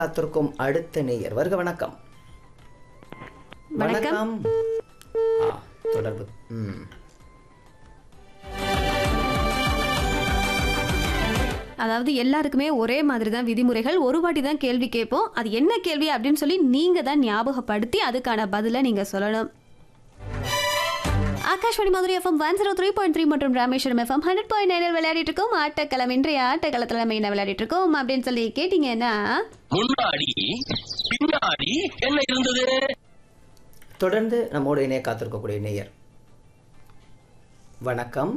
காத்திருக்கும் அடுத்த நேயர் வருக வணக்கம் வணக்கம். ஆ, தொடர்பு ம் அதாவது எல்லாருக்குமே ஒரே மாதிரி தான் விதிமுறைகள் ஒரு வாட்டி தான் கேள்வி கேட்போம் அது என்ன கேள்வி அப்படின்னு சொல்லி நீங்க தான் ஞாபகப்படுத்தி அதுக்கான பதிலை நீங்க சொல்லணும் Akashvani Madurai FM one zero three point three மற்றும் ராமேஸ்வரம் எஃப்எம் ஹண்ட்ரட் பாயிண்ட் நைனில் விளையாடிட்டு இருக்கோம் ஆட்டக்கிழமை இன்றைய ஆட்டக்களத்தில் நம்ம என்ன விளையாடிட்டு இருக்கோம் அப்படின்னு சொல்லி கேட்டீங்கன்னா முன்னாடி பின்னாடி என்ன இருந்தது தொடர்ந்து நம்மோடு இணைய காத்திருக்கக்கூடிய நேயர் வணக்கம்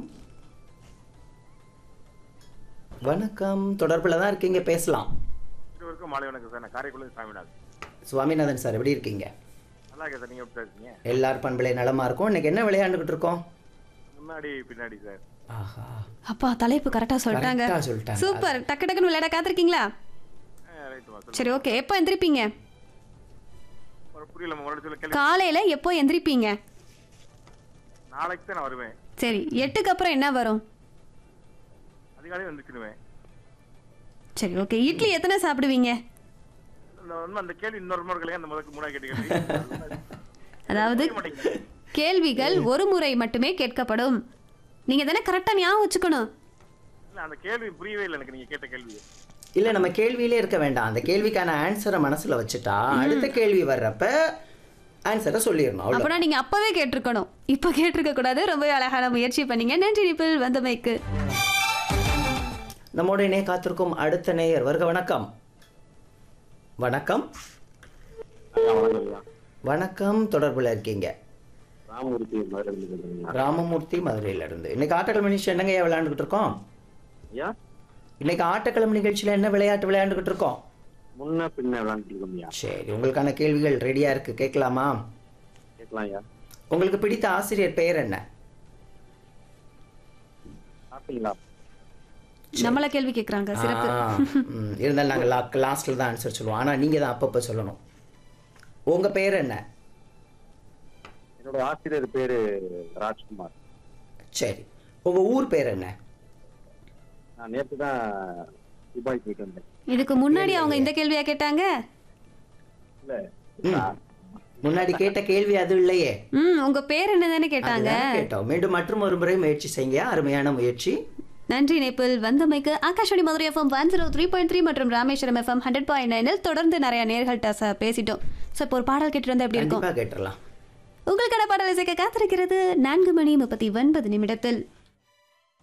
வணக்கம் தொடர்பில் தான் இருக்கீங்க பேசலாம் இருவருக்கும் மாலை வணக்கம் சார் நான் காரைக்குடி சாமிநாதன் சுவாமிநாதன் சார் எப்படி இருக்கீங்க நல்லா இருக்கேன் சார் நீங்க எப்படி இருக்கீங்க எல்லார் பண்பிலே நலமா இருக்கும் இன்னைக்கு என்ன விளையாண்டுகிட்டு இருக்கோம் முன்னாடி பின்னாடி சார் ஆஹா அப்பா தலைப்பு கரெக்டா சொல்லிட்டாங்க Correct ஆ சொல்லிட்டாங்க. சூப்பர் டக்கு டக்குன்னு விளையாட காத்திருக்கீங்களா ரைட்டுமா சார் சரி ஓகே எப்போ எந்திரிப்பீங்க ஒரு புரியல மறுபடியும் சொல்ல கேள்வி காலையில எப்போ எந்திரிப்பீங்க நாளைக்கு தான் நான் வருவேன் சரி எட்டுக்கு அப்புறம் என்ன வரும் அதிகாலையும் வந்துச்சிடுவேன் சரி ஓகே இட்லி எத்தனை சாப்பிடுவீங்க இந்த உண்மை அந்த கேள்வி இன்னொரு முறை கேளுங்க அந்த முதலுக்கு மூணா கேட்டு கேள்வி அதாவது புரிய மாட்டேங்குது. கேள்விகள் ஒரு முறை மட்டுமே கேட்கப்படும் நீங்க தானே கரெக்டா ஞாபகம் வச்சுக்கணும் இல்ல அந்த கேள்வி புரியவே இல்லை எனக்கு நீங்க கேட்ட கேள்வி இல்ல நம்ம கேள்வியிலே இருக்க வேண்டாம் அந்த கேள்விக்கான ஆன்சரை மனசுல வச்சுட்டா அடுத்த கேள்வி வர்றப்ப ஆன்சரை சொல்லிடணும் அவ்வளோ அப்பனா நீங்க அப்பவே கேட்டிருக்கணும் இப்ப கேட்டிருக்க கூடாது ரொம்பவே அழகான முயற்சி பண்ணீங்க நன்றி நிப்பிள் வந்தமைக்கு நம்மோட இணைய காத்திருக்கும் அடுத்த நேயர் வருக வணக்கம் வணக்கம் வணக்கம் தொடர்புல இருக்கீங்க ராமமூர்த்தி மதுரையிலிருந்து பேசுறீங்களா? ராமமூர்த்தி மதுரையில இருந்து இன்னைக்கு ஆட்டக்கிழமை நிகழ்ச்சி என்னங்க விளையாண்டுகிட்டு இருக்கோம் ஐயா இன்னைக்கு ஆட்டக்கிழமை நிகழ்ச்சியில என்ன விளையாட்டு விளையாண்டுகிட்டு இருக்கோம் முன்ன பின்ன விளையாண்டுட்டு இருக்கோம் ஐயா சரி உங்களுக்கான கேள்விகள் ரெடியா இருக்கு கேட்கலாமா கேட்கலாம் ஐயா உங்களுக்கு பிடித்த ஆசிரியர் பெயர் என்ன சாப்பிட்டீங்களா நம்மள கேள்வி கேக்குறாங்க சிறப்பு ஆ, ம், இருந்தாலும் நாங்கள் லா லாஸ்ட்டில் தான் ஆன்சர் சொல்லுவோம் ஆனால் நீங்கள் தான் அப்பப்போ சொல்லணும் உங்கள் பேர் என்ன என்னோட ஆசிரியர் பேரு ராஜ்குமார் சரி உங்கள் ஊர் பேர் என்ன நான் நேற்று தான் துபாய் போயிட்டு வந்தேன் இதுக்கு முன்னாடி அவங்க இந்த கேள்வியா கேட்டாங்க இல்ல ம். முன்னாடி கேட்ட கேள்வி அது இல்லையே ம் உங்க பேர் என்னதானே கேட்டாங்க அதுதானே கேட்டோம் மீண்டும் மற்றும் ஒரு முறை முயற்சி செய்யுங்க அருமையான முயற்சி நன்றி நேபிள் வந்தமைக்கு Akashvani Madurai FM one zero three point three மற்றும் ராமேஸ்வரம் எஃப்எம் ஹண்ட்ரட் பாயிண்ட் நைனில் தொடர்ந்து நிறைய நேர்கள்ட்ட ச- பேசிட்டோம் ஸோ இப்போ ஒரு பாடல் கேட்டு வந்தா எப்படி இருக்கும் கண்டிப்பாக கேட்டுடலாம் உங்களுக்கான பாடல் இசைக்க காத்திருக்கிறது நான்கு மணி முப்பத்தி ஒன்பது நிமிடத்தில்